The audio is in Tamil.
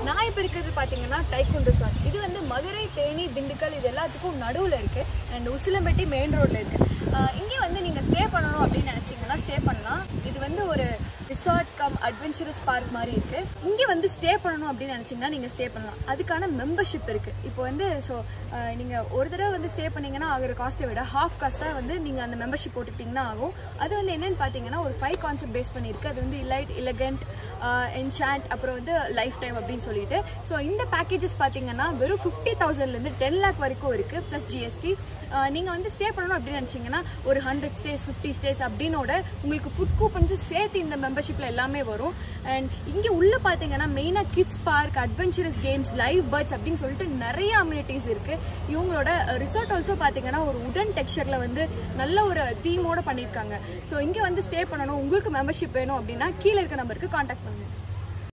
நான் இப்போ இருக்கிறது பார்த்தீங்கன்னா டைக்குண்ட் ரிசார்ட் இது வந்து மதுரை தேனி திண்டுக்கல் இது எல்லாத்துக்கும் நடுவில் இருக்குது அண்ட் உசிலம்பட்டி மெயின் ரோட்டில் இருக்குது இங்கே வந்து நீங்கள் ஸ்டே பண்ணணும் அப்படின்னு நினச்சிங்கன்னா ஸ்டே பண்ணலாம் இது வந்து ஒரு ரிசார்ட் கம் அட்வென்ச்சரஸ் பார்க் மாதிரி இருக்குது இங்கே வந்து ஸ்டே பண்ணணும் அப்படின்னு நினச்சிங்கன்னா நீங்கள் ஸ்டே பண்ணலாம் அதுக்கான மெம்பர்ஷிப் இருக்குது இப்போ வந்து ஸோ நீங்கள் ஒரு தடவை வந்து ஸ்டே பண்ணீங்கன்னா ஆகிற காஸ்ட்டை விட ஹாஃப் காஸ்ட்டாக வந்து நீங்கள் அந்த மெம்பர்ஷிப் போட்டுக்கிட்டிங்கன்னா ஆகும் அது வந்து என்னென்னு பார்த்தீங்கன்னா ஒரு ஃபைவ் கான்செப்ட் பேஸ் பண்ணியிருக்கு அது வந்து இலைட் இலகண்ட் என்சாண்ட் அப்புறம் வந்து லைஃப் டைம் அப்படின்னு சொல்லிட்டு ஸோ இந்த பேக்கேஜஸ் பார்த்தீங்கன்னா வெறும் ஃபிஃப்டி தௌசண்ட்லேருந்து டென் லேக் வரைக்கும் இருக்குது ப்ளஸ் ஜிஎஸ்டி நீங்கள் வந்து ஸ்டே பண்ணணும் அப்படின்னு நினச்சிங்கன்னா ஒரு ஹண்ட்ரட் ஸ்டேஸ் ஃபிஃப்டி ஸ்டேஸ் அப்படின்னோட உங்களுக்கு ஃபுட் கூப்பன்ஸு சேர்த்து இந்த மெம்பர்ஷிப்பில் எல்லாமே வரும் அண்ட் இங்கே உள்ளே பார்த்தீங்கன்னா மெயினாக kids park adventurous games live birds அப்படின்னு சொல்லிட்டு நிறைய அம்யூனிட்டிஸ் இருக்குது இவங்களோட ரிசார்ட் ஆல்சோ பார்த்தீங்கன்னா ஒரு உடன் டெக்ஸ்சரில் வந்து நல்ல ஒரு தீமோட பண்ணியிருக்காங்க ஸோ இங்கே வந்து ஸ்டே பண்ணணும் உங்களுக்கு மெம்பர்ஷிப் வேணும் அப்படின்னா கீழே இருக்க நம்பருக்கு காண்டாக்ட் பண்ணுங்க